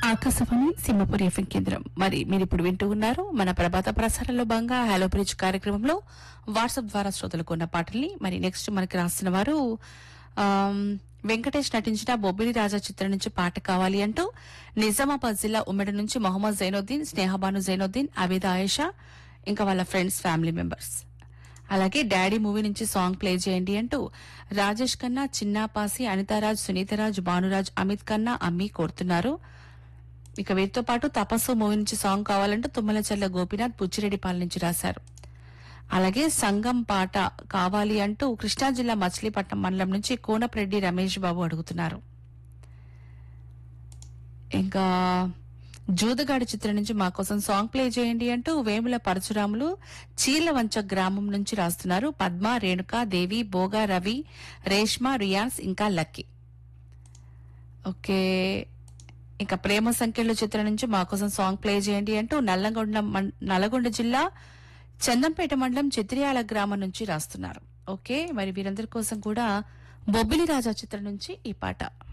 Akashvani Simhapuri FM కేంద్రం మరి మీరు ఇప్పుడు వింటూ ఉన్నారు మన ప్రభాత ప్రసారంలో భాగంగా హలో బ్రిడ్జ్ కార్యక్రమంలో వాట్సాప్ ద్వారా శ్రోతలకు ఉన్న పాటల్ని మరి నెక్స్ట్ మనకి రాసిన వారు ఆమ్, వెంకటేష్ నటించిన బొబ్బిలి రాజా చిత్రం నుంచి పాట కావాలి అంటూ నిజామాబాద్ జిల్లా ఉమ్మడి నుంచి మొహమ్మద్ జైనుద్దీన్ స్నేహబాను జైనుద్దీన్ అబిద ఆయేషా ఇంకా వాళ్ళ ఫ్రెండ్స్ ఫ్యామిలీ మెంబర్స్ అలాగే డాడీ మూవీ నుంచి సాంగ్ ప్లే చేయండి అంటూ రాజేష్ ఖన్నా చిన్నాపాసి అనితారాజ్ సునీతరాజ్ భానురాజ్ అమిత్ ఖన్నా అమ్మి కోరుతున్నారు ఇక వీరితో పాటు తపస్సు మూవీ నుంచి సాంగ్ కావాలంటూ తుమ్మలచెల్ల గోపీనాథ్ బుచ్చిరెడ్డిపాలెం నుంచి రాశారు అలాగే సంగం పాట కావాలి అంటూ కృష్ణా జిల్లా మచిలీపట్నం మండలం నుంచి కోనప్రెడ్డి రమేష్ బాబు అడుగుతున్నారు ఇంకా జూదగాడి చిత్రం నుంచి మా కోసం సాంగ్ ప్లే చేయండి అంటూ వేముల పరశురాములు చీలవంచ గ్రామం నుంచి రాస్తున్నారు పద్మ రేణుక దేవి బోగా రవి రేష్మ రియాన్స్ ఇంకా లక్కీ ఓకే ఇంకా ప్రేమ సంఖ్యలు చిత్రం నుంచి మా కోసం సాంగ్ ప్లే చేయండి అంటూ నల్లగొండ మం- నల్లగొండ జిల్లా చందంపేట మండలం చిత్రియాల గ్రామం నుంచి రాస్తున్నారు ఓకే మరి వీరందరి కోసం కూడా బొబ్బిలి రాజా చిత్రం నుంచి ఈ పాట